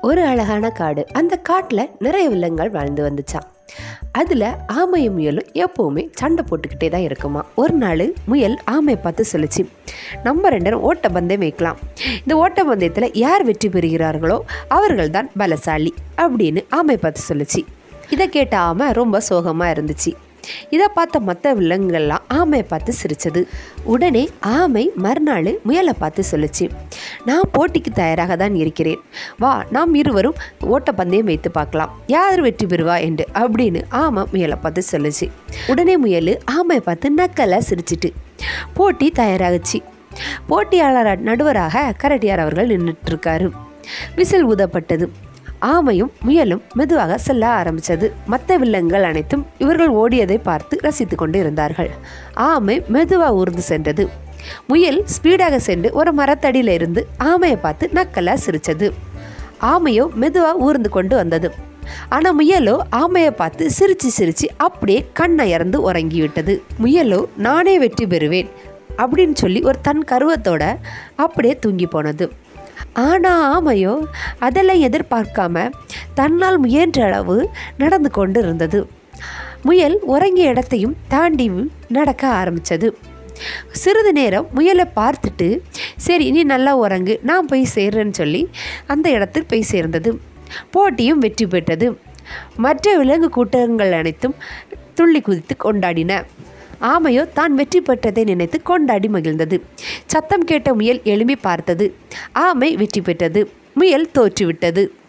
ஒரு அழகான காடு அந்த காட்டில் நிறைய விலங்குகள் வாழ்ந்து வந்துச்சாம் அதில் ஆமையும் முயலும் எப்போவுமே சண்டை போட்டுக்கிட்டே தான் இருக்குமா ஒரு நாள் முயல் ஆமையை பார்த்து சொல்லிச்சு நம்ம ரெண்டரும் ஓட்டப்பந்தயம் வைக்கலாம் இந்த ஓட்டப்பந்தயத்தில் யார் வெற்றி பெறுகிறார்களோ அவர்கள் தான் பலசாலி அப்படின்னு ஆமை பார்த்து சொல்லிச்சு இதை கேட்ட ஆமை ரொம்ப சோகமாக இருந்துச்சு இதை பார்த்த மற்ற விலங்குகள்லாம் ஆமையை பார்த்து சிரிச்சது உடனே ஆமை மறுநாள் முயலை பார்த்து சொல்லுச்சு நான் போட்டிக்கு தயாராக தான் இருக்கிறேன் வா நாம் இருவரும் ஓட்டப்பந்தயம் வைத்து பார்க்கலாம் யார் வெற்றி பெறுவா என்று அப்படின்னு ஆமை முயலை பார்த்து சொல்லுச்சு உடனே முயல் ஆமையை பார்த்து நக்கலை சிரிச்சிட்டு போட்டி தயாராகுச்சு போட்டியாளர் நடுவராக கரடியார் அவர்கள் நின்றுட்டு இருக்காரு விசில் ஊதப்பட்டது ஆமையும் முயலும் மெதுவாக செல்ல ஆரம்பித்தது மற்ற வில்லங்கள் அனைத்தும் இவர்கள் ஓடியதை பார்த்து ரசித்து கொண்டு இருந்தார்கள் ஆமை மெதுவாக ஊர்ந்து சென்றது முயல் ஸ்பீடாக சென்று ஒரு மரத்தடியில் இருந்து ஆமையை பார்த்து நக்கலாக சிரிச்சது ஆமையோ மெதுவாக ஊர்ந்து கொண்டு வந்தது ஆனால் முயலோ ஆமையை பார்த்து சிரிச்சு சிரிச்சு அப்படியே கண்ணை இறந்து உறங்கிவிட்டது முயலோ நானே வெற்றி பெறுவேன் அப்படின்னு சொல்லி ஒரு தன் கருவத்தோட அப்படியே தூங்கி போனது ஆனால் ஆமையோ அதெல்லாம் எதிர்பார்க்காம தன்னால் முயன்ற அளவு நடந்து கொண்டு இருந்தது முயல் உறங்கிய இடத்தையும் தாண்டி நடக்க ஆரம்பித்தது சிறிது நேரம் முயலை பார்த்துட்டு சரி நீ நல்லா உறங்கு நான் போய் சேர்றேன்னு சொல்லி அந்த இடத்தில் போய் சேர்ந்தது போட்டியும் வெற்றி பெற்றது மற்ற விலங்கு கூட்டங்கள் அனைத்தும் துள்ளி குதித்து கொண்டாடின ஆமையோ தான் வெற்றி பெற்றதை நினைத்து கொண்டாடி மகிழ்ந்தது சத்தம் கேட்ட முயல் எழும்பி பார்த்தது ஆமை வெற்றி பெற்றது முயல் தோற்றுவிட்டது